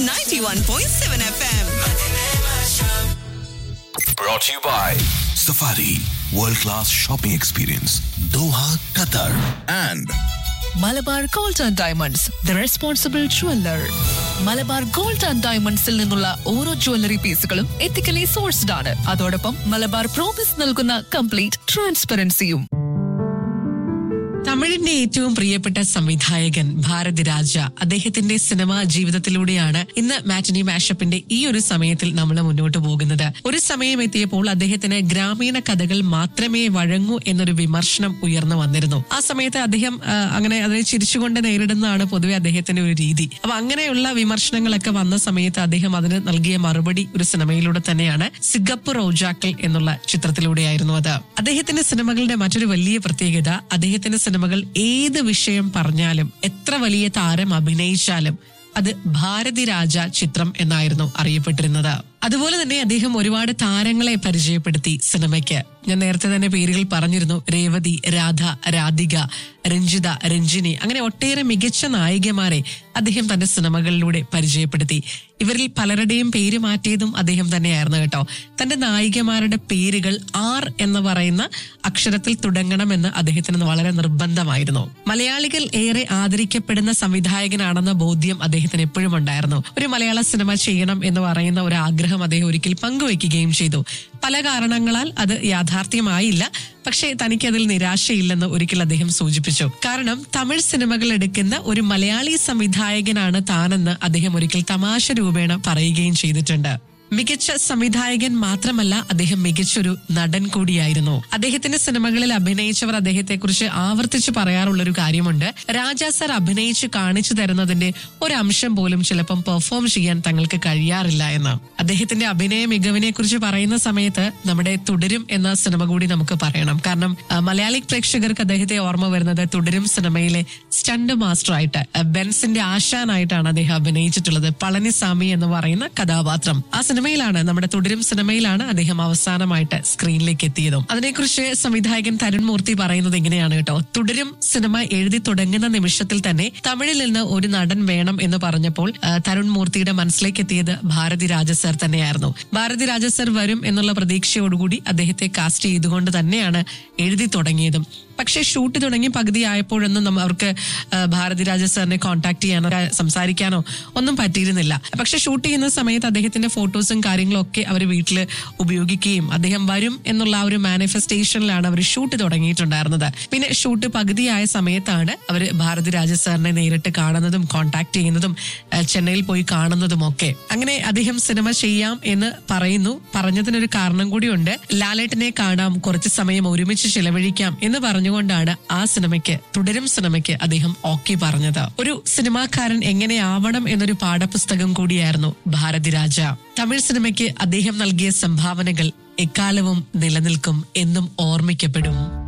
91.7 FM. Brought to you by Safari World Class Shopping Experience Doha, Qatar and Malabar gold and diamonds the responsible jeweller Malabar gold and ഡയമണ്ട്സിൽ നിന്നുള്ള ഓരോ jewellery പീസുകളും ethically sourced ആണ് അതോടൊപ്പം Malabar promise നൽകുന്ന complete ട്രാൻസ്പെറൻസിയും തമിഴിന്റെ ഏറ്റവും പ്രിയപ്പെട്ട സംവിധായകൻ ഭാരതിരാജ അദ്ദേഹത്തിന്റെ സിനിമാ ജീവിതത്തിലൂടെയാണ് ഇന്ന് മാറ്റിനി മാഷപ്പിന്റെ ഈ ഒരു സമയത്തിൽ നമ്മൾ മുന്നോട്ട് പോകുന്നത് ഒരു സമയം എത്തിയപ്പോൾ അദ്ദേഹത്തിന് ഗ്രാമീണ കഥകൾ മാത്രമേ വഴങ്ങൂ എന്നൊരു വിമർശനം ഉയർന്നു വന്നിരുന്നു ആ സമയത്ത് അദ്ദേഹം ആ, അങ്ങനെ അതിനെ ചിരിച്ചുകൊണ്ട് നേരിടുന്നതാണ് പൊതുവെ അദ്ദേഹത്തിന്റെ ഒരു രീതി അപ്പൊ അങ്ങനെയുള്ള വിമർശനങ്ങളൊക്കെ വന്ന സമയത്ത് അദ്ദേഹം അതിന് നൽകിയ മറുപടി ഒരു സിനിമയിലൂടെ തന്നെയാണ് സിഗപ്പ് റോജാക്കൾ എന്നുള്ള ചിത്രത്തിലൂടെയായിരുന്നു അത് അദ്ദേഹത്തിന്റെ സിനിമകളുടെ മറ്റൊരു വലിയ പ്രത്യേകത അദ്ദേഹത്തിന്റെ സിനിമകൾ ഏത് വിഷയം പറഞ്ഞാലും എത്ര വലിയ താരം അഭിനയിച്ചാലും അത് ഭാരതി രാജ ചിത്രം എന്നായിരുന്നു അറിയപ്പെട്ടിരുന്നത് അതുപോലെ തന്നെ അദ്ദേഹം ഒരുപാട് താരങ്ങളെ പരിചയപ്പെടുത്തി സിനിമയ്ക്ക് ഞാൻ നേരത്തെ തന്നെ പേരുകൾ പറഞ്ഞിരുന്നു രേവതി രാധ രാധിക രഞ്ജിത രഞ്ജിനി അങ്ങനെ ഒട്ടേറെ മികച്ച നായികമാരെ അദ്ദേഹം തന്റെ സിനിമകളിലൂടെ പരിചയപ്പെടുത്തി ഇവരിൽ പലരുടെയും പേര് മാറ്റിയതും അദ്ദേഹം തന്നെയായിരുന്നു കേട്ടോ തന്റെ നായികമാരുടെ പേരുകൾ ആർ എന്ന് പറയുന്ന അക്ഷരത്തിൽ തുടങ്ങണമെന്ന് അദ്ദേഹത്തിന് വളരെ നിർബന്ധമായിരുന്നു മലയാളികൾ ഏറെ ആദരിക്കപ്പെടുന്ന സംവിധായകനാണെന്ന ബോധ്യം അദ്ദേഹത്തിന് എപ്പോഴും ഉണ്ടായിരുന്നു ഒരു മലയാള സിനിമ ചെയ്യണം എന്ന് പറയുന്ന ഒരു ആഗ്രഹം അദ്ദേഹം ഒരിക്കൽ പങ്കുവയ്ക്കുകയും ചെയ്തു പല കാരണങ്ങളാൽ അത് യാഥാർത്ഥ്യമായില്ല പക്ഷേ തനിക്കതിൽ നിരാശയില്ലെന്ന് ഒരിക്കൽ അദ്ദേഹം സൂചിപ്പിച്ചു കാരണം തമിഴ് സിനിമകൾ എടുക്കുന്ന ഒരു മലയാളി സംവിധായകനാണ് താനെന്ന് അദ്ദേഹം ഒരിക്കൽ തമാശ രൂപേണ പറയുകയും ചെയ്തിട്ടുണ്ട് മികച്ച സംവിധായകൻ മാത്രമല്ല അദ്ദേഹം മികച്ചൊരു നടൻ കൂടിയായിരുന്നു അദ്ദേഹത്തിന്റെ സിനിമകളിൽ അഭിനയിച്ചവർ അദ്ദേഹത്തെക്കുറിച്ച് ആവർത്തിച്ച് പറയാറുള്ള ഒരു കാര്യമുണ്ട് രാജാ സർ അഭിനയിച്ച് കാണിച്ചു തരുന്നതിന്റെ ഒരംശം പോലും ചിലപ്പം പെർഫോം ചെയ്യാൻ തങ്ങൾക്ക് കഴിയാറില്ല എന്ന് അദ്ദേഹത്തിന്റെ അഭിനയ മികവിനെ കുറിച്ച് പറയുന്ന സമയത്ത് നമ്മുടെ തുടരും എന്ന സിനിമ കൂടി നമുക്ക് പറയണം കാരണം ആ, മലയാളി പ്രേക്ഷകർക്ക് അദ്ദേഹത്തെ ഓർമ്മ വരുന്നത് തുടരും സിനിമയിലെ സ്റ്റണ്ട് മാസ്റ്റർ ആയിട്ട് ആ, ബെൻസിന്റെ ആശാനായിട്ടാണ് അദ്ദേഹം അഭിനയിച്ചിട്ടുള്ളത് പളനിസ്വാമി എന്ന് പറയുന്ന കഥാപാത്രം ആ സിനിമയിലാണ് നമ്മുടെ തുടരും സിനിമയിലാണ് അദ്ദേഹം അവസാനമായിട്ട് സ്ക്രീനിലേക്ക് എത്തിയതും അതിനെക്കുറിച്ച് സംവിധായകൻ തരുൺ മൂർത്തി പറയുന്നത് ഇങ്ങനെയാണ് കേട്ടോ തുടരും സിനിമ എഴുതി തുടങ്ങുന്ന നിമിഷത്തിൽ തന്നെ തമിഴിൽ നിന്ന് ഒരു നടൻ വേണം എന്ന് പറഞ്ഞപ്പോൾ ആ, തരുൺ മൂർത്തിയുടെ മനസ്സിലേക്ക് എത്തിയത് ഭാരതി രാജ സർ തന്നെയായിരുന്നു ഭാരതി രാജ സർ വരും എന്നുള്ള പ്രതീക്ഷയോടുകൂടി അദ്ദേഹത്തെ കാസ്റ്റ് ചെയ്തുകൊണ്ട് തന്നെയാണ് എഴുതി തുടങ്ങിയതും പക്ഷേ ഷൂട്ട് തുടങ്ങി പകുതി ആയപ്പോഴൊന്നും നമ്മ അവർക്ക് ആ, ഭാരതി രാജ സാറിനെ കോൺടാക്ട് ചെയ്യാനോ ആ, സംസാരിക്കാനോ ഒന്നും പറ്റിയിരുന്നില്ല പക്ഷെ ഷൂട്ട് ചെയ്യുന്ന സമയത്ത് അദ്ദേഹത്തിന്റെ ഫോട്ടോസും കാര്യങ്ങളും ഒക്കെ അവർ വീട്ടിൽ ഉപയോഗിക്കുകയും അദ്ദേഹം വരും എന്നുള്ള ആ ഒരു മാനിഫെസ്റ്റേഷനിലാണ് അവർ ഷൂട്ട് തുടങ്ങിയിട്ടുണ്ടായിരുന്നത് പിന്നെ ഷൂട്ട് പകുതിയായ സമയത്താണ് അവർ ഭാരതി രാജ സാറിനെ നേരിട്ട് കാണുന്നതും കോൺടാക്ട് ചെയ്യുന്നതും ആ, ചെന്നൈയിൽ പോയി കാണുന്നതും ഒക്കെ അങ്ങനെ അദ്ദേഹം സിനിമ ചെയ്യാം എന്ന് പറയുന്നു പറഞ്ഞതിനൊരു കാരണം കൂടിയുണ്ട് ലാലേട്ടനെ കാണാം കുറച്ച് സമയം ഒരുമിച്ച് ചിലവഴിക്കാം എന്ന് പറഞ്ഞുകൊണ്ടാണ് ആ സിനിമയ്ക്ക് തുടരും സിനിമയ്ക്ക് അദ്ദേഹം ഓക്കെ പറഞ്ഞത് ഒരു സിനിമാക്കാരൻ എങ്ങനെയാവണം എന്നൊരു പാഠപുസ്തകം കൂടിയായിരുന്നു ഭാരതി രാജ തമിഴ് സിനിമയ്ക്ക് അദ്ദേഹം നൽകിയ സംഭാവനകൾ എക്കാലവും നിലനിൽക്കും എന്നും ഓർമ്മിക്കപ്പെടും